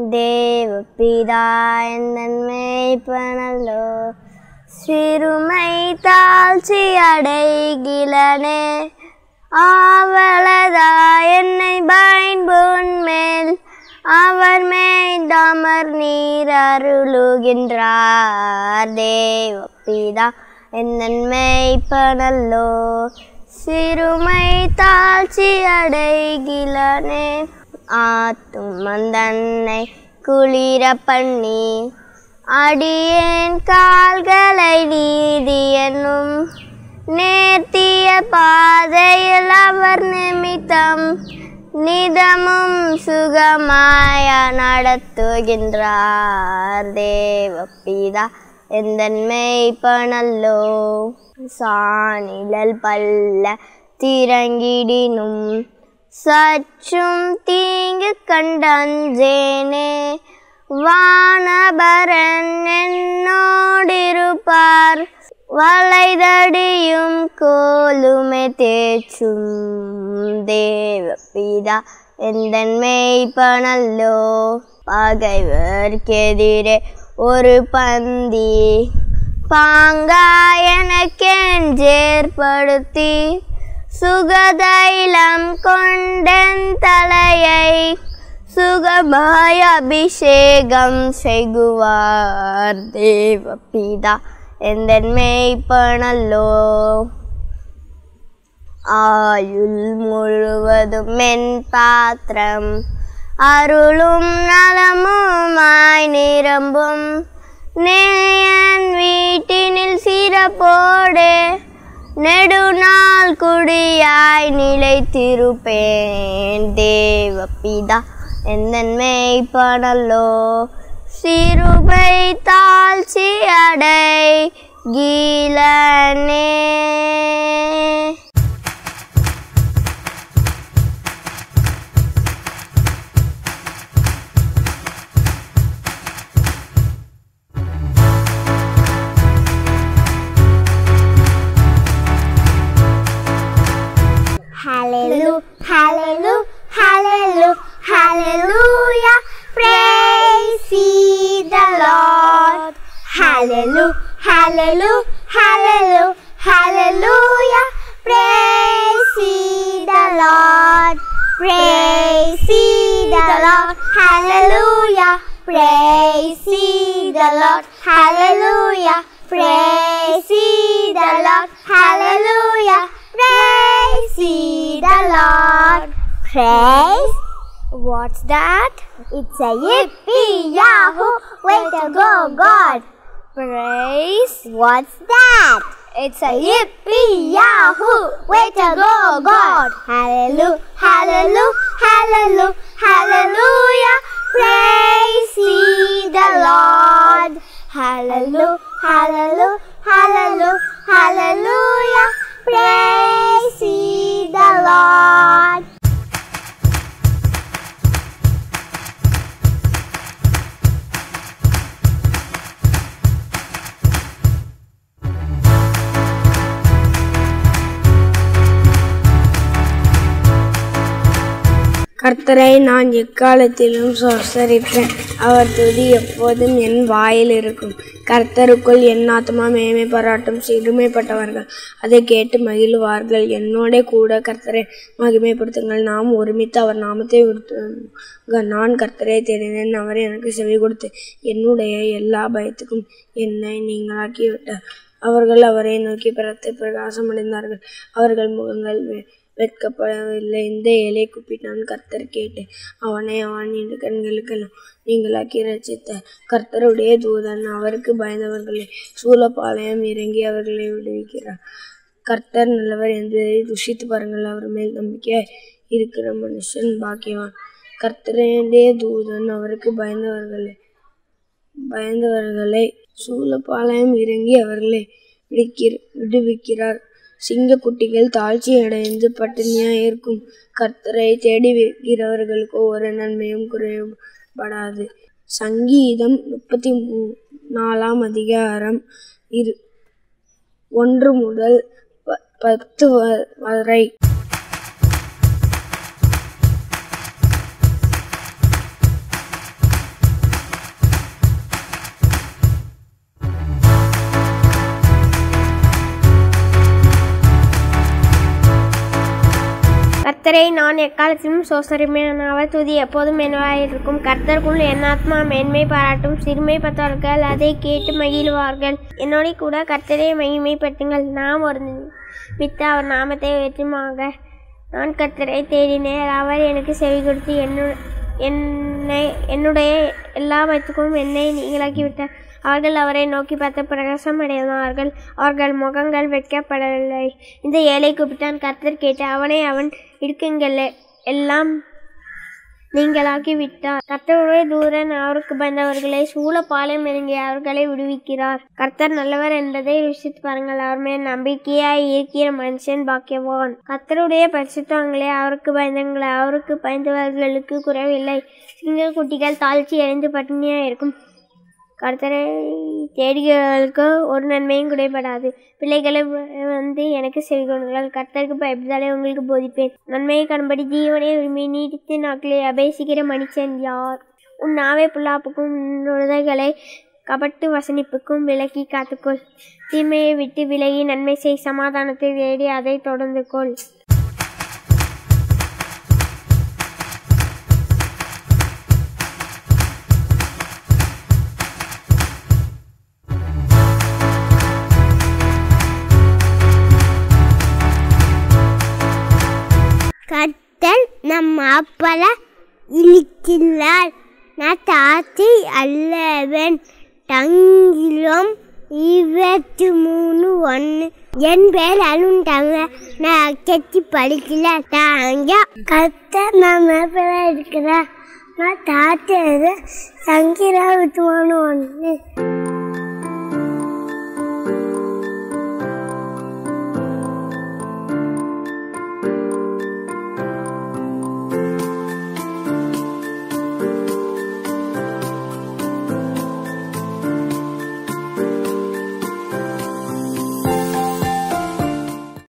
தேவபிதா நன்மைப்பனல்லோ சிறுமை தாழ்ச்சி அடைகிலனே ஆவலதா என்னை பயன்புன் மேல் அவர் மேய்ந்தமர் நீர் அருளுகின்றார் தேவபிதா என் மேய்ப்பனல்லோ சிறுமை தாழ்ச்சி அடைகிலனே ஆத்தும் மந்தன்னை குளிர பண்ணி அடியேன் கால்களை நீதி என்னும் நேர்த்திய பாதையில் அவர் நிமித்தம் நிதமும் சுகமாய நடத்துகின்றார் தேவப்பிதா எந்த மெய்ப்பனல்லோ சாணிழல் பல்ல திரங்கிடினும் சற்றும் தீங்கு கண்டஞ்சேனே வானபரன் என்னோடிருப்பார் வளைதடியும் கோலுமே தேச்சும் தேவபிதா எந்த மெய்ப்பனல்லோ பகைவர்க்கெதிரே ஒரு பந்தி பாங்காயனக்கென்றேற்படுத்தி சுகதைலம் கொண்டன் தலையை சுகமாய் அபிஷேகம் செய்குவார் தேவபிதா எந்த மெய்ப்பனல்லோ ஆயுள் முழுவதும் மென் பாத்திரம் அருளும் நலமுமாய் நிரம்பும் நேயன் வீட்டினில் சிறப்போடு நெடுநாள் குடியாய் நிலைத்திருப்பேன் தேவபிதா எந்த மெய்ப்பனல்லோ சிறுபை தாழ்ச்சி அடை கீழனே Hallelujah, hallelujah, hallelujah, hallelujah. Praise ye the Lord. Hallelujah, hallelujah, hallelujah, hallelujah. Praise ye the Lord. Praise ye the Lord. Hallelujah. Praise ye the Lord. Hallelujah. Praise ye the Lord. Hallelujah. Praise ye the Lord. Praise. What's that? It's a yippee yahoo! Way to go, God! Praise. What's that? It's a yippee yahoo! Way to go, God! Hallelujah! Hallelujah! Hallelujah! Hallelujah! Praise ye the Lord! Hallelujah! Hallelujah! Hallelujah! Hallelujah! Praise ye the Lord! கர்த்தரை நான் எக்காலத்திலும் சொசரிப்பேன் அவர் துதி எப்போதும் என் வாயில் இருக்கும் கர்த்தருக்குள் என் ஆத்மா மேன்மை பாராட்டும் சிறுமைப்பட்டவர்கள் அதை கேட்டு மகிழுவார்கள் என்னோட கூட கர்த்தரை மகிமைப்படுத்துங்கள் நாம் ஒருமித்து அவர் நாமத்தை உயர்த்துங்க. நான் கர்த்தரை தேடினேன் அவர் எனக்கு செவி கொடுத்து என்னுடைய எல்லா பயத்துக்கும் என்னை நீங்களாக்கி விட்டார் அவர்கள் அவரை நோக்கி பிறத்து பிரகாசமடைந்தார்கள் அவர்கள் முகங்கள் வெ- வெட்கப்படவில்லை இந்த ஏழை கூப்பிட்டான் கர்த்தர் கேட்டு அவனை அவன் இரு கண்களுக்கெல்லாம் நீங்களாக்கி ரசித்த கர்த்தருடைய தூதன் அவருக்கு பயந்தவர்களை சூலப்பாளையம் இறங்கி அவர்களை விடுவிக்கிறார் கர்த்தர் நல்லவர் என்பதை ருசித்து பாருங்கள் அவர் மேல் நம்பிக்கையாய் இருக்கிற மனுஷன் பாக்கியவான் கர்த்தருடைய தூதன் அவருக்கு பயந்தவர்களை பயந்தவர்களை சூலப்பாளையம் இறங்கி அவர்களை விடுக்கிற விடுவிக்கிறார் சிங்கக்குட்டிகள் தாழ்ச்சி அடைந்து பட்டினியாய் இருக்கும் கர்த்தரை தேடி வைக்கிறவர்களுக்கு ஒரு நன்மையும் குறைபடாது சங்கீதம் முப்பத்தி மூ நாலாம் அதிகாரம் இரு ஒன்று முதல் ப- பத்து வ- வரை கர்த்தரை நான் எக்காலத்திலும் சோசரிமையான அவர் துதி எப்போதும் என்னவாயிருக்கும் கர்த்தருக்குள் என் ஆத்மா மேன்மை பாராட்டும் சிறுமைப்பட்டவர்கள் அதை கேட்டு மகிழ்வார்கள் என்னோட கூட கர்த்தரை மகிமைப்படுத்துங்கள் நாம் ஒரு மித்த அவர் நாமத்தை வெற்றுமாக நான் கர்த்தரை தேடினேன் அவர் எனக்கு செவி கொடுத்து என்னு என்னை என்னுடைய எல்லா மத்துக்கும் என்னை நீங்களாக்கி விட்டார் அவர்கள் அவரை நோக்கி பார்த்து பிரகாசம் அடைந்தார்கள் அவர்கள் முகங்கள் வைக்கப்படவில்லை இந்த ஏழை கூப்பிட்டான் கர்த்தர் கேட்டு அவனை அவன் இடுக்குங்கள் எல்லாம் நீங்களாக்கி விட்டார் கர்த்தருடைய தூரன் அவருக்கு பயந்தவர்களை சூழ பாலம் இறங்கி அவர்களை விடுவிக்கிறார் கர்த்தர் நல்லவர் என்பதை ருசித்து பாருங்கள் அவர் மேல் நம்பிக்கையாய் இருக்கிற மனுஷன் பாக்கியவான் கர்த்தருடைய பரிசுத்தவங்களே அவருக்கு பயந்தவங்களே அவருக்கு பயந்தவர்களுக்கு குறைவில்லை சிங்க குட்டிகள் தாழ்ச்சி அடைந்து பட்டினியாக இருக்கும் கர்த்தரை தேடுகிறவர்களுக்கு ஒரு நன்மையும் குறைபடாது பிள்ளைகளை வந்து எனக்கு செவிகொண்டுங்கள் கர்த்தருக்கு பயப்படாலே உங்களுக்கு போதிப்பேன் நன்மையை கண்படி ஜீவனை விரும்பி நீடித்து நாட்களை அபேசிக்கிற மனுஷன் யார் உன் நாவை புல்லாப்புக்கும் உதகளை கபட்டு வசனிப்புக்கும் விலக்கி காத்துக்கொள் தீமையை விட்டு விலகி நன்மை செய் சமாதானத்தை தேடி அதை தொடர்ந்து கொள் கர்த்தர் நம் அப்பல இழுக்கிறார் நான் தாத்தி அல்லவன் தங்கிலும் இருபத்தி மூணு ஒன்று என் பேர் அருண்டாங்க நான் அக்கச்சி படிக்கல தாங்க கர்த்தர் நம்ம பேர இருக்கிறேன் நான் தாத்தி சங்கிரா விட்டு ஒன்று ஒன்று